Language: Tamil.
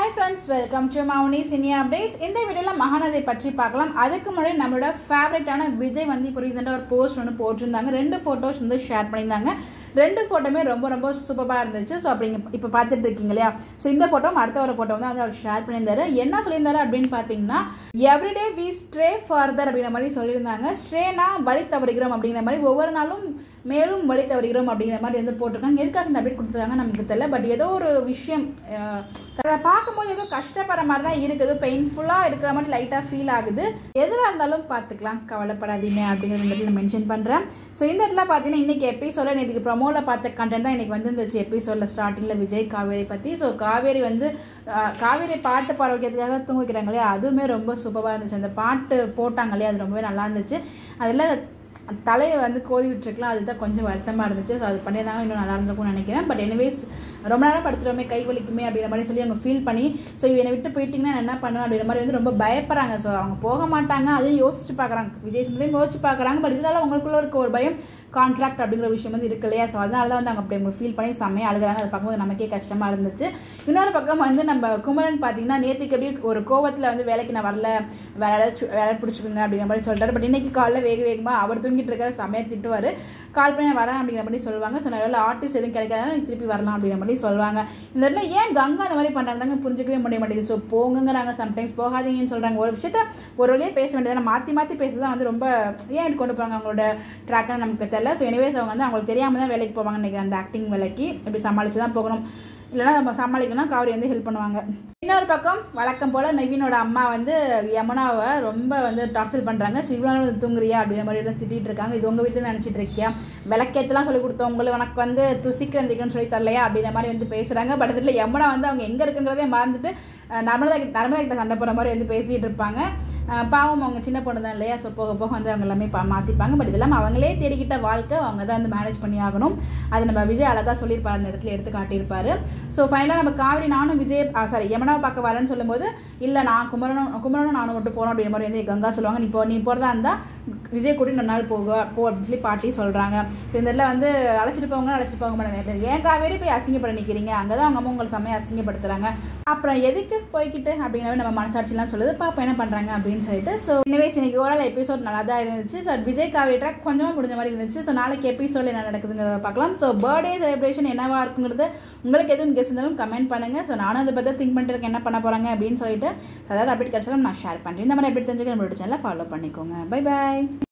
ஹாய் ஃப்ரெண்ட்ஸ் வெல்கம் டு மௌனி சினியா அப்டேட்ஸ் இந்த வீடியோவில் மகாநதி பற்றி பார்க்கலாம் அதுக்கு முன்னாடி நம்மளோட ஃபேவரட்டான விஜய் வந்து இப்போ ரீசெண்டாக ஒரு போஸ்ட் ஒன்று போட்டிருந்தாங்க ரெண்டு ஃபோட்டோஸ் வந்து ஷேர் பண்ணியிருந்தாங்க ரெண்டு ஃபோட்டோமே ரொம்ப ரொம்ப சூப்பராக இருந்துச்சு ஸோ அப்படிங்க இப்போ பார்த்துட்டு இருக்கீங்க இல்லையா ஸோ இந்த ஃபோட்டோ அடுத்த ஒரு ஃபோட்டோ வந்து வந்து அவர் ஷேர் பண்ணியிருந்தாரு என்ன சொல்லியிருந்தாரு அப்படின்னு பார்த்தீங்கன்னா எவ்ரிடே வி ஸ்ட்ரே ஃபர்தர் அப்படிங்கிற மாதிரி சொல்லியிருந்தாங்க ஸ்ட்ரேனா வழி தவறுகிறோம் அப்படிங்கிற மாதிரி ஒவ்வொரு நாளும் மேலும் வழி தவறுகிறோம் அப்படிங்கிற மாதிரி வந்து போட்டிருக்காங்க எதுக்காக இந்த அப்டேட் கொடுத்துருக்காங்க நமக்கு தெரியல பட் ஏதோ ஒரு விஷயம் அஹ், அதை பார்க்கும்போது ஏதோ கஷ்டப்படுற மாதிரி தான் இருக்குது பெயின்ஃபுல்லாக இருக்கிற மாதிரி லைட்டாக ஃபீல் ஆகுது எதுவாக இருந்தாலும் பார்த்துக்கலாம் கவலைப்படாதீங்க அப்படிங்கிறது இந்த இடத்துல மென்ஷன் பண்ணுறேன் ஸோ இந்த இடத்துல பார்த்தீங்கன்னா இன்றைக்கி எபிசோட இதுக்கு ப்ரொமோவில் பார்த்த கண்டென்ட் தான் இன்றைக்கி வந்துருந்துச்சு எபிசோடில் ஸ்டார்டிங்கில் விஜய் காவேரி பற்றி ஸோ காவேரி வந்து அஹ், காவேரி பாட்டு பாட வைக்கிறதுக்காக தூங்க வைக்கிறாங்க இல்லையா அதுவுமே ரொம்ப சூப்பராக இருந்துச்சு அந்த பாட்டு போட்டாங்க இல்லையா அது ரொம்பவே நல்லா இருந்துச்சு அதில் தலையை வந்து கோதி விட்டுருக்கலாம் அதுதான் கொஞ்சம் வருத்தமாக இருந்துச்சு ஸோ அது பண்ணியிருந்தாங்க இன்னும் நல்லா இருந்திருக்கும்னு நினைக்கிறேன் பட் எனிவேஸ் ரொம்ப நேரம் படுத்துகிறோமே கை வலிக்குமே அப்படிங்கிற மாதிரி சொல்லி அவங்க ஃபீல் பண்ணி ஸோ என்னை விட்டு போயிட்டீங்கன்னா நான் என்ன பண்ணுவேன் அப்படிங்கிற மாதிரி வந்து ரொம்ப பயப்படுறாங்க ஸோ அவங்க போக மாட்டாங்க அதையும் யோசிச்சு பார்க்குறாங்க விஜய் சுமதையும் யோசிச்சு பார்க்குறாங்க பட் இருந்தாலும் அவங்களுக்குள்ள இருக்க ஒரு பயம் கான்ட்ராக்ட் அப்படிங்கிற விஷயம் வந்து இருக்கு இல்லையா ஸோ அதனால தான் வந்து அவங்க அப்படி அவங்க ஃபீல் பண்ணி செம்மையாக அழுகுறாங்க அதை பார்க்கும்போது நமக்கே கஷ்டமாக இருந்துச்சு இன்னொரு பக்கம் வந்து நம்ம குமரன் பார்த்தீங்கன்னா நேற்றுக்கு அப்படியே ஒரு கோவத்தில் வந்து வேலைக்கு நான் வரல வேற யாராச்சும் வேலை பிடிச்சிக்குங்க அப்படிங்கிற மாதிரி சொல்லிட்டாரு பட் இன்னைக்கு காலைல வேக வேகமாக அவர் தூங்கிட்டு இருக்காரு செம்மையாக திட்டுவார் கால் பண்ணி நான் வரேன் அப்படிங்கிற மாதிரி சொல்லுவாங்க ஸோ நான் ஆர்டிஸ்ட் எதுவும் கிடைக்காதா நீ திருப்பி வரலாம் அப்படிங்கிற மாதிரி சொல்லுவாங்க இந்த இடத்துல ஏன் கங்கா அந்த மாதிரி பண்ணுறாங்க புரிஞ்சிக்கவே முடிய மாட்டேங்குது ஸோ போங்கங்கிறாங்க சம்டைம்ஸ் போகாதீங்கன்னு சொல்கிறாங்க ஒரு விஷயத்த ஒரு வழியாக பேச வேண்டியது மாற்றி மாற்றி பேசுறது வந்து ரொம்ப ஏன் எடுத்து கொண்டு போகிறாங்க அவங்களோட ட்ராக்னு நமக்கு தெரியல ஸோ எனிவேஸ் அவங்க வந்து அவங்களுக்கு தெரியாமல் தான் வேலைக்கு போவாங்கன்னு நினைக்கிறேன் அந்த ஆக்டிங் வேலைக்கு இப்படி சமாளித்து தான் போகணும் இல்லைன்னா நம்ம சமாளிக்கணும் காவரி வந்து ஹெல்ப் பண்ணுவாங்க இன்னொரு பக்கம் வழக்கம் போல் நவீனோட அம்மா வந்து யமுனாவை ரொம்ப வந்து டார்ச்சர் பண்ணுறாங்க ஸோ இவ்வளோ நேரம் வந்து தூங்குறியா அப்படிங்கிற மாதிரி எல்லாம் திட்டிட்டு இருக்காங்க இது உங்கள் வீட்டில் நினச்சிட்டு இருக்கியா விளக்கேற்றலாம் சொல்லி கொடுத்தோம் உங்களுக்கு உனக்கு வந்து து- சீக்கிரம் திக்கணும்னு சொல்லி தரலையா அப்படிங்கிற மாதிரி வந்து பேசுகிறாங்க பட் இதில் யமுனா வந்து அவங்க எங்கே இருக்குங்கிறதே மறந்துட்டு அஹ், நர்மதா கிட்ட நர்மதா கிட்ட சண்டை போடுற மாதிரி வந்து பேசிகிட்டு இருப்பாங்க அஹ், பாவம் அவங்க சின்ன பொண்ணு தான் இல்லையா ஸோ போக போக வந்து அவங்க எல்லாமே பா மாற்றிப்பாங்க பட் இதெல்லாம் அவங்களே தேடிக்கிட்ட வாழ்க்கை அவங்க தான் வந்து மேனேஜ் பண்ணி ஆகணும் அது நம்ம விஜய் அழகாக சொல்லியிருப்பார் அந்த இடத்துல எடுத்து காட்டியிருப்பாரு ஸோ ஃபைனலாக நம்ம காவிரி நானும் விஜய் சாரி யமுனாவை பார்க்க வரேன்னு சொல்லும்போது இல்லை நான் குமரனும் குமரனும் நானும் மட்டும் போகிறோம் அப்படிங்கிற மாதிரி வந்து கங்கா சொல்லுவாங்க நீ போ நீ போகிறதா இருந்தால் விஜய் கூட்டி ரெண்டு நாள் போக போ அப்படின்னு சொல்லி பாட்டி சொல்கிறாங்க ஸோ இந்த இடத்துல வந்து அழைச்சிட்டு போங்க அழைச்சிட்டு போக மாட்டேங்க ஏன் காவேரி போய் அசிங்கப்பட நிற்கிறீங்க அங்கே தான் அவங்க அம்மா உங்களை செம்மையாக அசிங்கப்படுத்துறாங்க அப்புறம் எதுக்கு போய்கிட்டு அப்படிங்கிற நம்ம மனசாட்சிலாம் சொல்லுது பாப்பா என்ன பண்ணுறாங்க அப்படின்னு சொல்லிட்டு ஸோ எனவே இன்னைக்கு ஓரளவு எபிசோட் நல்லா தான் இருந்துச்சு ஸோ விஜய் காவேரி ட்ராக் கொஞ்சமாக முடிஞ்ச மாதிரி இருந்துச்சு ஸோ நாளைக்கு எபிசோட் என்ன நடக்குதுங்கிறத பார்க்கலாம் ஸோ பர்த்டே செலிப்ரேஷன் என்னவா இருக்குங்கிறது உங்களுக்கு எதுவும் கெஸ் இருந்தாலும் கமெண்ட் பண்ணுங்க ஸோ நானும் அதை பற்றி திங்க் பண்ணிட்டு இருக்கேன் என்ன பண்ண போகிறாங்க அப்படின்னு சொல்லிட்டு அதாவது அப்டேட் கிடச்சாலும் நான் ஷேர் பண்ணுறேன் இந்த மாதிரி அப்டேட் தெரிஞ்சுக்க நம்மளோட சேனலை ஃபாலோ பண்ணிக்கோங்க பை பாய்